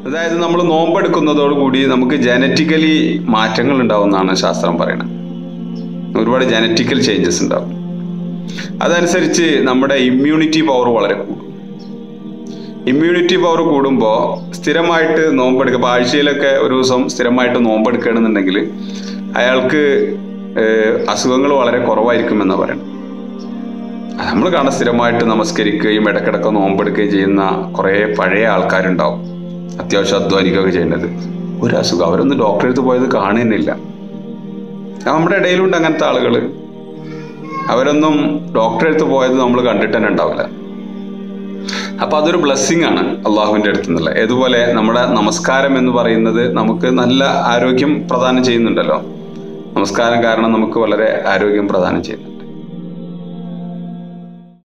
അതായത് നമ്മൾ നോമ്പെടുക്കുന്നതോടുകൂടി നമുക്ക് ജനറ്റിക്കലി മാറ്റങ്ങൾ ഉണ്ടാവുമെന്നാണ് ശാസ്ത്രം പറയുന്നത് ഒരുപാട് ജനറ്റിക്കൽ ചേഞ്ചസ് ഉണ്ടാവും അതനുസരിച്ച് നമ്മുടെ ഇമ്മ്യൂണിറ്റി പവർ വളരെ കൂടും ഇമ്മ്യൂണിറ്റി പവർ കൂടുമ്പോൾ സ്ഥിരമായിട്ട് നോമ്പെടുക്കുക ഇപ്പോൾ ആഴ്ചയിലൊക്കെ ഒരു ദിവസം സ്ഥിരമായിട്ട് നോമ്പെടുക്കുകയാണെന്നുണ്ടെങ്കിൽ അയാൾക്ക് അസുഖങ്ങൾ വളരെ കുറവായിരിക്കുമെന്ന് പറയുന്നത് നമ്മൾ കാണാൻ സ്ഥിരമായിട്ട് നമസ്കരിക്കുകയും ഇടക്കിടക്ക് നോമ്പെടുക്കുകയും ചെയ്യുന്ന കുറേ പഴയ ആൾക്കാരുണ്ടാവും അത്യാവശ്യം അധ്വാനിക്കുകയൊക്കെ ചെയ്യുന്നത് ഒരു അസുഖം അവരൊന്നും ഡോക്ടറെ അടുത്ത് പോയത് കാണുന്നില്ല നമ്മുടെ ഇടയിലുണ്ട് അങ്ങനത്തെ ആളുകൾ അവരൊന്നും ഡോക്ടറെ അടുത്ത് പോയത് നമ്മൾ കണ്ടിട്ട് തന്നെ ഉണ്ടാവില്ല അപ്പൊ അതൊരു ബ്ലെസ്സിങ് ആണ് അള്ളാഹുവിന്റെ അടുത്ത് നിന്നുള്ള ഏതുപോലെ നമ്മുടെ നമസ്കാരം എന്ന് പറയുന്നത് നമുക്ക് നല്ല ആരോഗ്യം പ്രദാനം ചെയ്യുന്നുണ്ടല്ലോ നമസ്കാരം കാരണം നമുക്ക് വളരെ ആരോഗ്യം പ്രദാനം ചെയ്യുന്നു